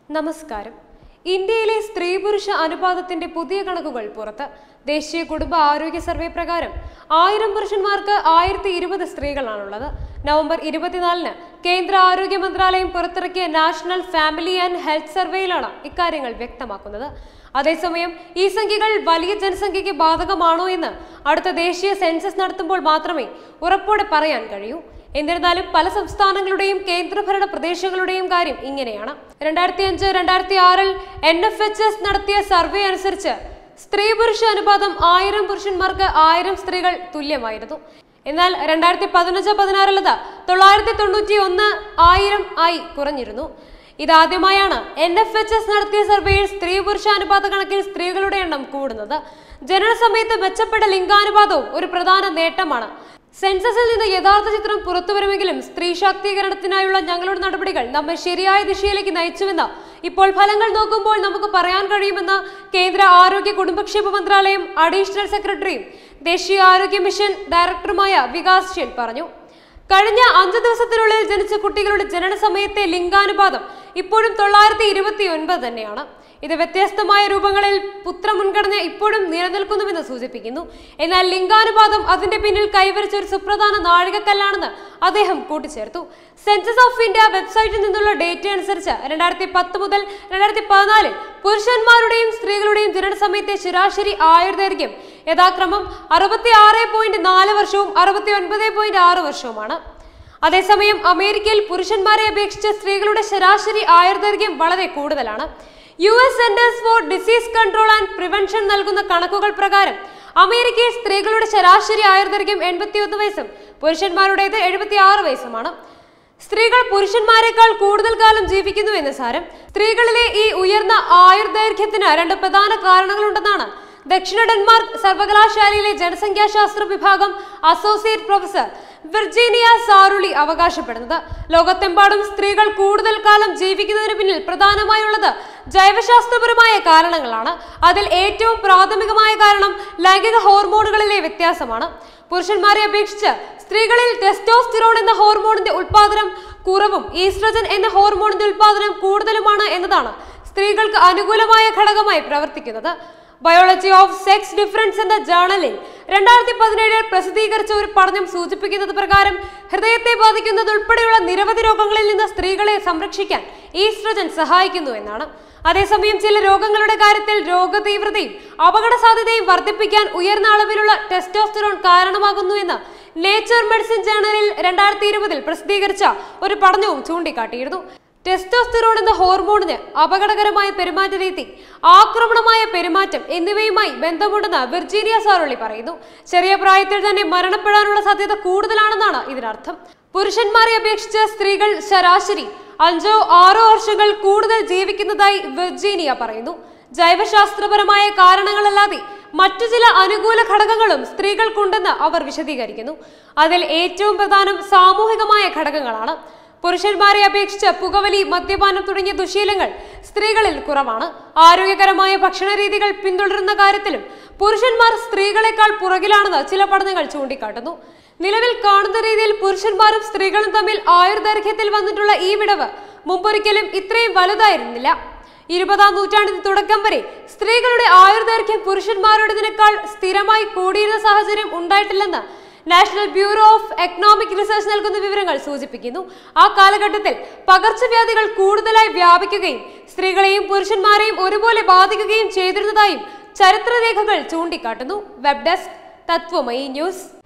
നമസ്കാരം ഇന്ത്യയിലെ സ്ത്രീ പുരുഷ അനുപാതത്തിന്റെ പുതിയ കണക്കുകൾ പുറത്ത് ദേശീയ കുടുംബ ആരോഗ്യ സർവേ പ്രകാരം ആയിരം പുരുഷന്മാർക്ക് ആയിരത്തി ഇരുപത് സ്ത്രീകളാണുള്ളത് നവംബർ ഇരുപത്തിനാലിന് കേന്ദ്ര ആരോഗ്യ മന്ത്രാലയം പുറത്തിറക്കിയ നാഷണൽ ഫാമിലി ആൻഡ് ഹെൽത്ത് സർവേയിലാണ് ഇക്കാര്യങ്ങൾ വ്യക്തമാക്കുന്നത് അതേസമയം ഈ സംഖ്യകൾ വലിയ ജനസംഖ്യയ്ക്ക് ബാധകമാണോ എന്ന് അടുത്ത ദേശീയ സെൻസസ് നടത്തുമ്പോൾ മാത്രമേ ഉറപ്പോടെ പറയാൻ കഴിയൂ എന്നിരുന്നാലും പല സംസ്ഥാനങ്ങളുടെയും കേന്ദ്രഭരണ പ്രദേശങ്ങളുടെയും കാര്യം ഇങ്ങനെയാണ് രണ്ടായിരത്തി അഞ്ച് രണ്ടായിരത്തി ആറിൽ എൻ എഫ് എച്ച് എസ് നടത്തിയ സർവേ അനുസരിച്ച് സ്ത്രീ പുരുഷ അനുപാതം ആയിരം പുരുഷന്മാർക്ക് ആയിരം സ്ത്രീകൾ തുല്യമായിരുന്നു എന്നാൽ രണ്ടായിരത്തി പതിനഞ്ച് പതിനാറിലത് തൊള്ളായിരത്തി തൊണ്ണൂറ്റി ഒന്ന് ആയിരം ആയി കുറഞ്ഞിരുന്നു ഇതാദ്യമായാണ് എൻ എഫ് എച്ച് എസ് നടത്തിയ സർവേയിൽ സ്ത്രീ പുരുഷ അനുപാത കണക്കിൽ സ്ത്രീകളുടെ എണ്ണം കൂടുന്നത് ജനന സമയത്ത് മെച്ചപ്പെട്ട ലിംഗാനുപാതവും ഒരു പ്രധാന നേട്ടമാണ് സെൻസസിൽ നിന്ന് യഥാർത്ഥ ചിത്രം പുറത്തുവരുമെങ്കിലും സ്ത്രീ ശാക്തീകരണത്തിനായുള്ള ഞങ്ങളുടെ നടപടികൾ നമ്മെ ശരിയായ ദിശയിലേക്ക് നയിച്ചുവെന്ന് ഇപ്പോൾ ഫലങ്ങൾ നോക്കുമ്പോൾ നമുക്ക് പറയാൻ കഴിയുമെന്ന് കേന്ദ്ര ആരോഗ്യ കുടുംബക്ഷേമ മന്ത്രാലയം അഡീഷണൽ സെക്രട്ടറിയും ദേശീയ ആരോഗ്യ മിഷൻ ഡയറക്ടറുമായ വികാസ് ശീൽ പറഞ്ഞു കഴിഞ്ഞ അഞ്ചു ദിവസത്തിനുള്ളിൽ ജനിച്ച കുട്ടികളുടെ ജനന സമയത്തെ ലിംഗാനുപാതം ഇപ്പോഴും തൊള്ളായിരത്തി ഇരുപത്തി ഒൻപത് തന്നെയാണ് ഇത് വ്യത്യസ്തമായ രൂപങ്ങളിൽ പുത്ര മുൻഗണന ഇപ്പോഴും നിലനിൽക്കുന്നുവെന്ന് സൂചിപ്പിക്കുന്നു എന്നാൽ ലിംഗാനുപാതം അതിന്റെ പിന്നിൽ കൈവരിച്ച ഒരു സുപ്രധാന നാഴികക്കല്ലാണെന്ന് അദ്ദേഹം കൂട്ടിച്ചേർത്തു സെൻസസ് ഓഫ് ഇന്ത്യ വെബ്സൈറ്റിൽ നിന്നുള്ള ഡേറ്റ അനുസരിച്ച് രണ്ടായിരത്തി പത്ത് മുതൽ രണ്ടായിരത്തി പതിനാലിൽ പുരുഷന്മാരുടെയും സ്ത്രീകളുടെയും ജനന സമയത്തെ ശരാശരി ആയുർദൈർഘ്യം യഥാക്രമം അറുപത്തി ആറ് പോയിന്റ് നാല് വർഷവും അറുപത്തി ഒൻപത് പോയിന്റ് ആറ് വർഷവുമാണ് അതേസമയം അമേരിക്കയിൽ പുരുഷന്മാരെ അപേക്ഷിച്ച് സ്ത്രീകളുടെ ശരാശരി ആയുർദൈർഘ്യം വളരെ കൂടുതലാണ് U S centres for disease control and prevention നൽകുന്ന കണക്കുകൾ പ്രകാരം അമേരിക്കയിൽ സ്ത്രീകളുടെ ശരാശരി ആയുർദൈർഘ്യം എൺപത്തിയൊന്ന് വയസ്സും പുരുഷന്മാരുടേത് എഴുപത്തി ആറ് വയസ്സുമാണ് സ്ത്രീകൾ പുരുഷന്മാരെക്കാൾ കൂടുതൽ കാലം ജീവിക്കുന്നു എന്ന് സാരം സ്ത്രീകളിലെ ഈ ഉയർന്ന ആയുർദൈർഘ്യത്തിന് രണ്ട് പ്രധാന കാരണങ്ങളുണ്ടെന്നാണ് ദക്ഷിണ ഡെൻമാർക്ക് സർവകലാശാലയിലെ ജനസംഖ്യാശാസ്ത്ര വിഭാഗം അസോസിയേറ്റ് പ്രൊഫസർ വിർജീനിയ സാറുളി അവകാശപ്പെടുന്നത് ലോകത്തെമ്പാടും സ്ത്രീകൾ കൂടുതൽ കാലം ജീവിക്കുന്നതിന് പിന്നിൽ പ്രധാനമായുള്ളത് ജൈവശാസ്ത്രപരമായ കാരണങ്ങളാണ് അതിൽ ഏറ്റവും പ്രാഥമികമായ കാരണം ലൈംഗിക ഹോർമോണുകളിലെ വ്യത്യാസമാണ് പുരുഷന്മാരെ അപേക്ഷിച്ച് സ്ത്രീകളിൽ ടെസ്റ്റോസ്റ്റിറോൺ എന്ന ഹോർമോണിന്റെ ഉൽപാദനം കുറവും ഈസ്ട്രജൻ എന്ന ഹോർമോണിന്റെ ഉൽപാദനം കൂടുതലുമാണ് എന്നതാണ് സ്ത്രീകൾക്ക് അനുകൂലമായ ഘടകമായി പ്രവർത്തിക്കുന്നത് ബയോളജി ഓഫ് സെക്സ് ഡിഫറൻസ് എന്ന ജേണലിൽ രണ്ടായിരത്തി പതിനേഴിൽ പ്രസിദ്ധീകരിച്ച ഒരു പഠനം സൂചിപ്പിക്കുന്നത് പ്രകാരം ഹൃദയത്തെ ബാധിക്കുന്നത് ഉൾപ്പെടെയുള്ള നിരവധി രോഗങ്ങളിൽ നിന്ന് സ്ത്രീകളെ സംരക്ഷിക്കാൻ ഈസ്ട്രജൻ സഹായിക്കുന്നു എന്നാണ് അതേസമയം ചില രോഗങ്ങളുടെ കാര്യത്തിൽ രോഗതീവ്രതയും അപകട സാധ്യതയും വർദ്ധിപ്പിക്കാൻ ഉയർന്ന അളവിലുള്ള ടെസ്റ്റോസ്റ്ററോൺ കാരണമാകുന്നു എന്ന് നേച്ചർ മെഡിസിൻ ജേണലിൽ രണ്ടായിരത്തി ഇരുപതിൽ പ്രസിദ്ധീകരിച്ച ഒരു പഠനവും ചൂണ്ടിക്കാട്ടിയിരുന്നു ടെസ്റ്റോസ്റ്റിറോൺ എന്ന ഹോർമോണിന് അപകടകരമായ പെരുമാറ്റ രീതി ആക്രമണമായ പെരുമാറ്റം എന്നിവയുമായി ബന്ധമുണ്ടെന്ന് വിർജീനിയ സാറുള്ളി പറയുന്നു ചെറിയ പ്രായത്തിൽ തന്നെ മരണപ്പെടാനുള്ള സാധ്യത കൂടുതലാണെന്നാണ് ഇതിനർത്ഥം പുരുഷന്മാരെ അപേക്ഷിച്ച് സ്ത്രീകൾ ശരാശരി അഞ്ചോ ആറോ വർഷങ്ങൾ കൂടുതൽ ജീവിക്കുന്നതായി വിർജീനിയ പറയുന്നു ജൈവശാസ്ത്രപരമായ കാരണങ്ങളല്ലാതെ മറ്റു ചില അനുകൂല ഘടകങ്ങളും സ്ത്രീകൾക്കുണ്ടെന്ന് അവർ വിശദീകരിക്കുന്നു അതിൽ ഏറ്റവും പ്രധാനം സാമൂഹികമായ ഘടകങ്ങളാണ് പുരുഷന്മാരെ അപേക്ഷിച്ച് പുകവലി മദ്യപാനം തുടങ്ങിയ ദുശീലങ്ങൾ സ്ത്രീകളിൽ കുറവാണ് ആരോഗ്യകരമായ ഭക്ഷണ രീതികൾ പിന്തുടരുന്ന കാര്യത്തിലും പുരുഷന്മാർ സ്ത്രീകളെക്കാൾ പുറകിലാണെന്ന് ചില പഠനങ്ങൾ ചൂണ്ടിക്കാട്ടുന്നു നിലവിൽ കാണുന്ന രീതിയിൽ പുരുഷന്മാരും സ്ത്രീകളും തമ്മിൽ ആയുർദൈർഘ്യത്തിൽ വന്നിട്ടുള്ള ഈ വിടവ് മുമ്പൊരിക്കലും ഇത്രയും വലുതായിരുന്നില്ല ഇരുപതാം നൂറ്റാണ്ടിന് തുടക്കം വരെ സ്ത്രീകളുടെ ആയുർദൈർഘ്യം പുരുഷന്മാരുടേതിനേക്കാൾ സ്ഥിരമായി കൂടിയിരുന്ന സാഹചര്യം ഉണ്ടായിട്ടില്ലെന്ന് national bureau of economic research നൽകുന്ന വിവരങ്ങൾ സൂചിപ്പിക്കുന്നു ആ കാലഘട്ടത്തിൽ പകർച്ചവ്യാധികൾ കൂടുതലായി വ്യാപിക്കുകയും സ്ത്രീകളെയും പുരുഷന്മാരെയും ഒരുപോലെ ബാധിക്കുകയും ചെയ്തിരുന്നതായും ചരിത്രരേഖകൾ ചൂണ്ടിക്കാട്ടുന്നു വെബ് ഡെസ്ക് തത്വമയി ന്യൂസ്